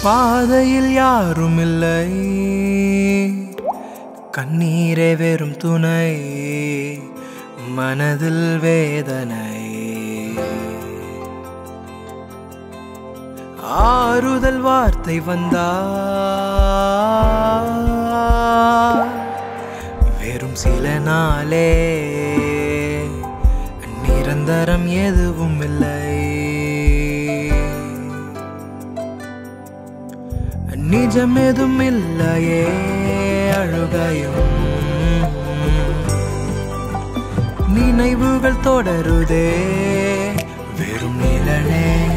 பாதையில் யாரும் இல்லை கண்ணீரே வெறும் துணை மனதில் வேதனை ஆறுதல் வார்த்தை வந்தா வெறும் சில நாளே நிரந்தரம் எதுவும் இல்லை நிஜம் எதுவும் இல்லையே அழுகையும் நினைவுகள் தொடருதே வெறும் நிழலே